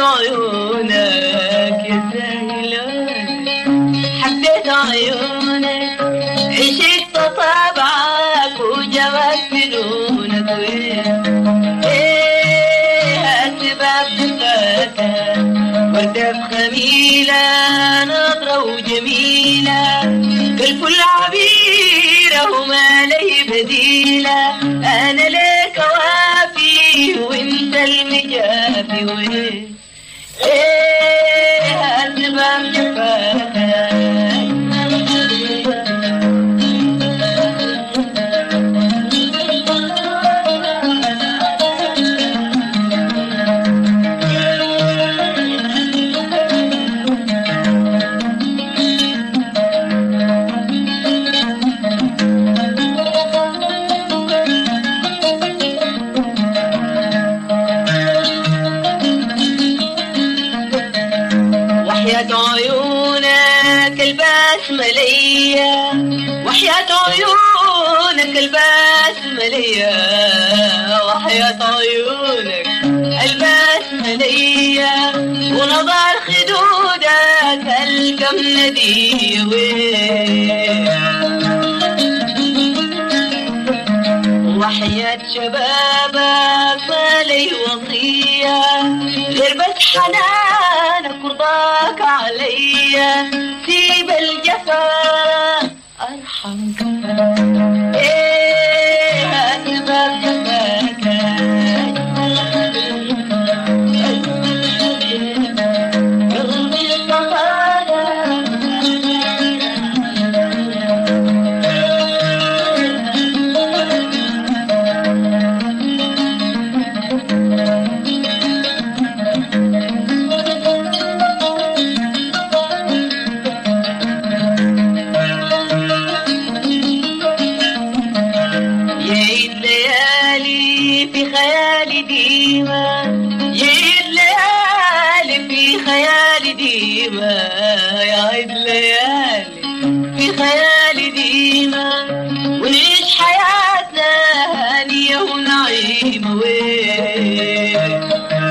عيونك يا سهلان حبيت عيونك عشقت طبعك وجوت فنونك ايه اسباب دفاك وردة خميلة نظرة وجميلة كالفل عبيرة وما لي بديلة انا لك وافي وانت المجافي وين ايه اسباب جفاك وحياة عيونك البسملية وحياة عيونك البسملية وحياة عيونك البسملية ونظر خدودك الكمندية وحياة شبابك ما لي وصية غير بس حنانك ورضاك عليا سيب الجفا ارحم كفاك ايه اسباب جفاك قلبي يعيد ليالي في خيالي ديما يعيد ليالي في خيالي ديما يعيد ليالي في خيالي ديما ونعيش حياتنا هانية ونعيمة وين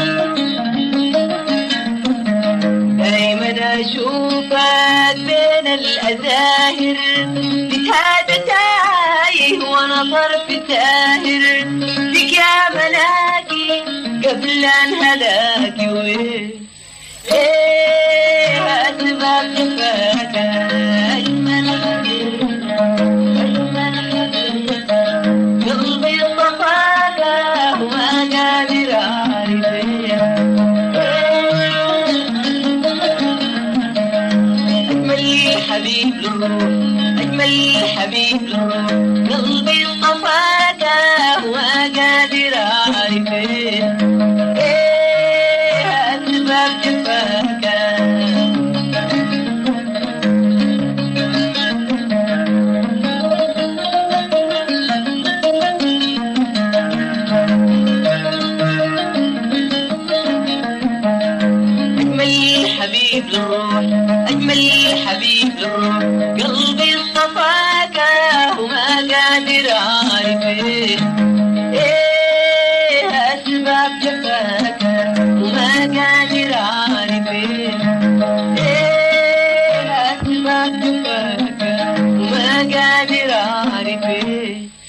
دايما اشوفك بين الازاهر بتهادى تايه وانا طرف ساهر بك يا ملاكي قبل ان هلاكي وين ايه اسباب جفاك اجمل حبيب اجمل حبيب قلبي صفاك وما قادر اعرف أجمل لي حبيب للروح أجمل لي حبيب للروح قلبي اصطفاك وما قادر أعرف إيه إيه أسباب جفاك أجمل لي حبيب للروح أجمل لي حبيب للروح قلبي اصطفاك وما قادر أعرف إيه إيه أسباب جفاك وما قادر أعرف إيه إيه أسباب جفاك وما قادر أعرف إيه